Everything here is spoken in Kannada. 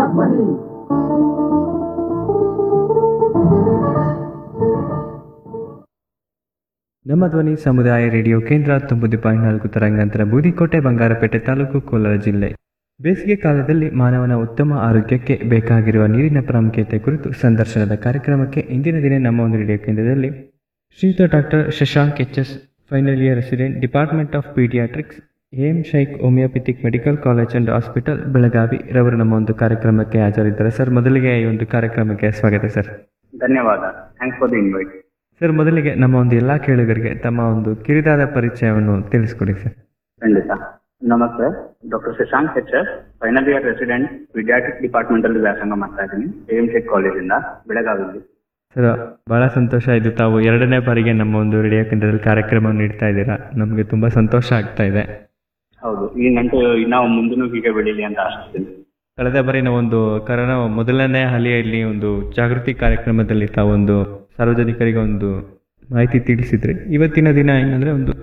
ಧ್ವನಿ ನಮ್ಮ ಧ್ವನಿ ಸಮುದಾಯ ರೇಡಿಯೋ ಕೇಂದ್ರ ತೊಂಬತ್ತು ಪಾಯಿಂಟ್ ನಾಲ್ಕು ತರಂಗಾಂತರ ಬೂದಿಕೋಟೆ ಬಂಗಾರಪೇಟೆ ತಾಲೂಕು ಕೋಲಾರ ಜಿಲ್ಲೆ ಬೇಸಿಗೆ ಕಾಲದಲ್ಲಿ ಮಾನವನ ಉತ್ತಮ ಆರೋಗ್ಯಕ್ಕೆ ಬೇಕಾಗಿರುವ ನೀರಿನ ಪ್ರಾಮುಖ್ಯತೆ ಕುರಿತು ಸಂದರ್ಶನದ ಕಾರ್ಯಕ್ರಮಕ್ಕೆ ಇಂದಿನ ದಿನ ನಮ್ಮ ಒಂದು ರೇಡಿಯೋ ಕೇಂದ್ರದಲ್ಲಿ ಶ್ರೀಯುತ doctor Shashank H S final year resident department of paediatrics M Shaik homoeopathic medical college and hospital Belagavi ರವರು ನಮ್ಮ ಒಂದು ಕಾರ್ಯಕ್ರಮಕ್ಕೆ ಹಾಜರಿದ್ದಾರೆ ಸರ್ ಮೊದಲಿಗೆ ಈ ಒಂದು ಕಾರ್ಯಕ್ರಮಕ್ಕೆ ಸ್ವಾಗತ ಸರ್ ಧನ್ಯವಾದ thanks for the invite sir ಮೊದಲಿಗೆ ನಮ್ಮ ಒಂದು ಎಲ್ಲ ಕೇಳುಗರಿಗೆ ತಮ್ಮ ಒಂದು ಕಿರಿದಾದ ಪರಿಚಯವನ್ನು ತಿಳಿಸ್ಕೊಡಿ ಸರ್ ಖಂಡಿತ ನಮಸ್ತೆ doctor Shashank H S final year resident ವಿದ್ಯಾರ್ಥಿ ಡಿಪಾರ್ಟ್ಮೆಂಟ್ ಅಲ್ಲಿ ವ್ಯಾಸಂಗ ಮಾಡ್ತಾ ಇದ್ದೀನಿ ಎ ಎಂ ಟೆಕ್ ಕಾಲೇಜಿಂದ ಬೆಳಗಾವಿಯಲ್ಲಿ ಸರ್ ಬಹಳ ಸಂತೋಷ ಇದು ತಾವು ಎರಡನೇ ಬಾರಿಗೆ ನಮ್ಮ ಒಂದು ರೇಡಿಯೋ ಕೇಂದ್ರದಲ್ಲಿ ಕಾರ್ಯಕ್ರಮ ನೀಡ್ತಾ ಇದ್ದೀರಾ ನಮಗೆ ತುಂಬ ಸಂತೋಷ ಆಗ್ತಾ ಇದೆ ಹೌದು ಈ ನಂಟು ನಾವು ಮುಂದೂ ಹೀಗೆ ಬೆಳೀಲಿ ಅಂತ ಆಶಿಸ್ತೀನಿ ಕಳೆದ ಬಾರಿ ನಾವೊಂದು ಕರೋನಾ ಮೊದಲನೇ ಅಲೆಯಲ್ಲಿ ಒಂದು ಜಾಗೃತಿ ಕಾರ್ಯಕ್ರಮದಲ್ಲಿ ತಾವೊಂದು ಸಾರ್ವಜನಿಕರಿಗೆ ಒಂದು ಮಾಹಿತಿ ತಿಳಿಸಿದ್ರಿ ಇವತ್ತಿನ ದಿನ ಏನಂದ್ರೆ ಒಂದು